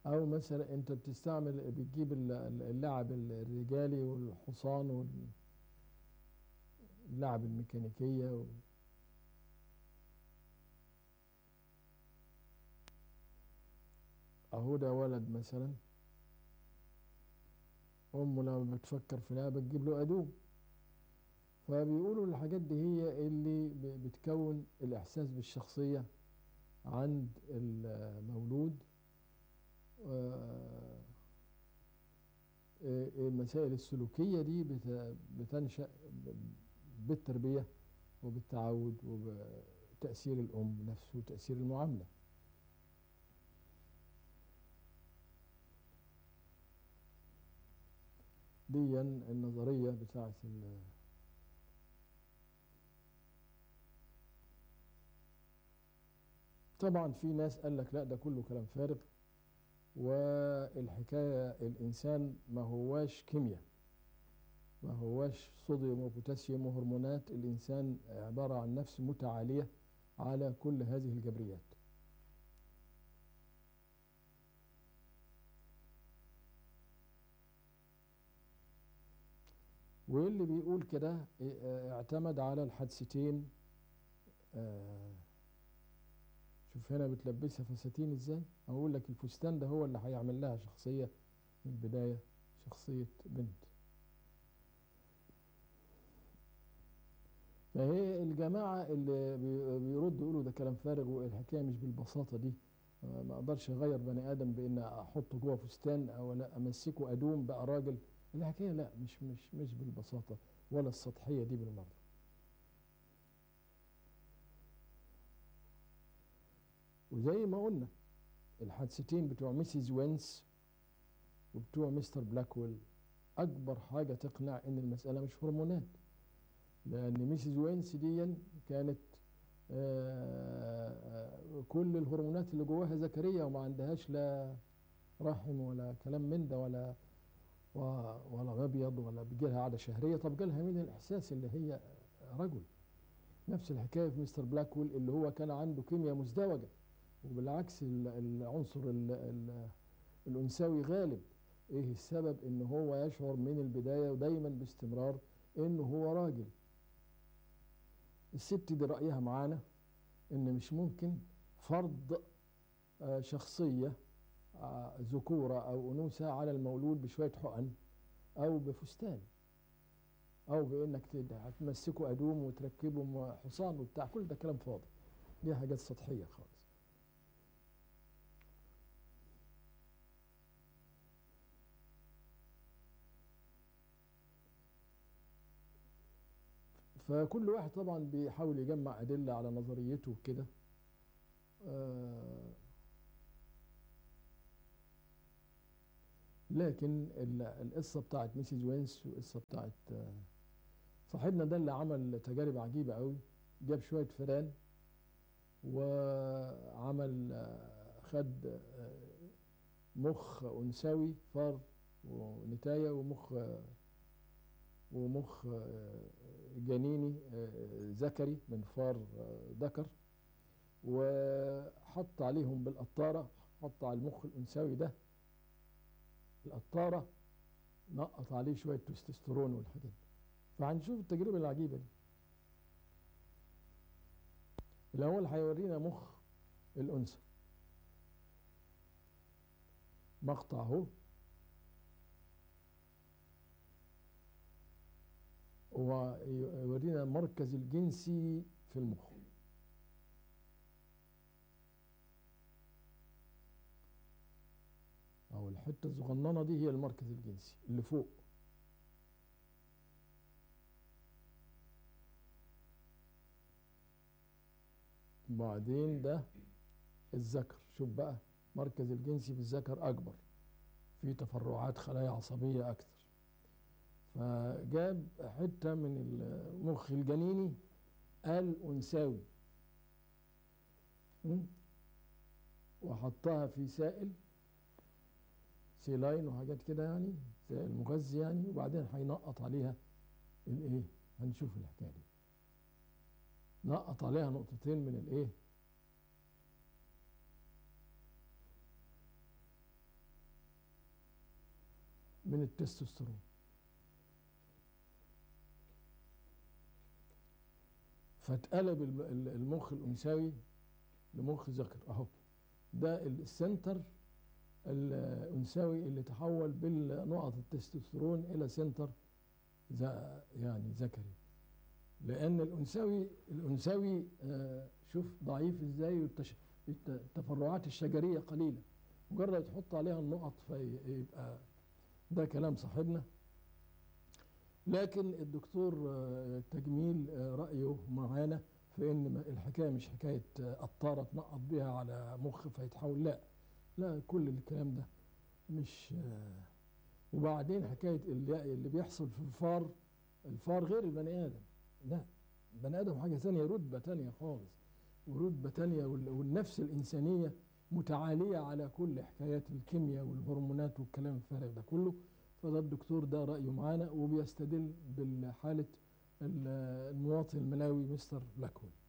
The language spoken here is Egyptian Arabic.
او مثلا انت بتستعمل بتجيب ال- ال- اللعب الرجالي والحصان واللعب الميكانيكية و... اهو ده ولد مثلا امه لما بتفكر في لعبة تجيب له ادوم فبيقولوا الحاجات دي هي اللي ب- بتكون الاحساس بالشخصية عند المولود آه، آه، المسائل السلوكية دي بت- بتنشأ ب- بالتربية وبالتعود وبتأثير الأم نفسه وتأثير المعاملة دي النظرية بتاعت ال- طبعا في ناس قال لك لا ده كله كلام فارغ والحكاية الإنسان ما هواش كيمياء ما هواش صوديوم وبوتاسيوم وهرمونات الإنسان عبارة عن نفس متعالية على كل هذه الجبريات واللي بيقول كده اه، اعتمد على الحادثتين اه، شوف هنا بتلبسها فساتين ازاي اقول لك الفستان ده هو اللي هيعمل لها شخصية من البداية شخصية بنت فهي الجماعة اللي بي- بيردوا يقولوا ده كلام فارغ والحكاية مش بالبساطة دي آه، ما اقدرش اغير بني ادم بان احطه جوه فستان او لا امسكه ادوم بقى راجل الحكاية لا مش مش مش بالبساطة ولا السطحية دي بالمرة وزي ما قلنا الحادثتين بتوع ميسيز وينس وبتوع مستر بلاكويل اكبر حاجة تقنع ان المسألة مش هرمونات لان ميسيز وينس دي كانت آه، آه، كل الهرمونات اللي جواها ذكرية وما عندهاش لا رحم ولا كلام من ده ولا و- ولا مبيض ولا بيجيلها عادة شهرية طب جالها من الإحساس اللي هي رجل نفس الحكاية في مستر بلاكويل اللي هو كان عنده كيمياء مزدوجة وبالعكس ال- العنصر ال- ال- الأنثوي غالب إيه السبب إن هو يشعر من البداية ودايما باستمرار إنه هو راجل الست دي رأيها معانا إن مش ممكن فرض آه، شخصية آه، ذكورة أو أنوثة على المولود بشوية حقن أو بفستان أو بإنك تد- هتمسكه أدوم وتركبه م- حصان وبتاع كل ده كلام فاضي دي حاجات سطحية خالص فكل واحد طبعا بيحاول يجمع أدلة على نظريته كده آه، لكن ال- القصة بتاعت ميسيس وينس والقصة بتاعت آه، صاحبنا ده اللي عمل تجارب عجيبة قوي جاب شوية فئران وعمل آه، خد آه، مخ أنثوي فار ونتاية ومخ آه، ومخ آه، جنيني آه، ذكري من فار آه، ذكر وحط عليهم بالقطارة حط على المخ الأنثوي ده القطارة نقط عليه شوية تستوستيرون والحاجات دي فهنشوف التجربة العجيبة دي الأول هيورينا مخ الأنثى مقطع اهو ويورينا المركز الجنسي في المخ أو الحتة الصغننة دي هي المركز الجنسي اللي فوق بعدين ده الذكر شوف بقى مركز الجنسي في الذكر أكبر في تفرعات خلايا عصبية أكثر فجاب حتة من المخ الجنيني الأنثوي م? وحطها في سائل سيلاين وحاجات كده يعني سائل مغذي يعني وبعدين هينقط عليها الايه هنشوف الحكايه دي نقط عليها نقطتين من الايه من التستوستيرون فاتقلب الم- ال- المخ الانثوي لمخ ذكر اهو ده السنتر الانثوي اللي تحول بالنقط التستوستيرون الى سنتر ذا- يعني ذكري لان الانثوي الانثوي آه، شوف ضعيف ازاي والتش- الت- التفرعات الشجريه قليله مجرد تحط عليها النقط فيبقى ده كلام صاحبنا لكن الدكتور آه، تجميل آه، رايه معانا في ان ما- الحكايه مش حكايه آه، قطاره تنقط بيها على مخ فيتحول لا لا كل الكلام ده مش آه، وبعدين حكايه اللي اللي بيحصل في الفار الفار غير البني ادم لا البني ادم حاجه ثانيه رتبه ثانيه خالص ورتبه ثانيه وال- والنفس الانسانيه متعاليه على كل حكايات الكيمياء والهرمونات والكلام الفارغ ده كله فده الدكتور ده رايه معانا وبيستدل بالحاله ال- المواطن الملاوي مستر بلاكول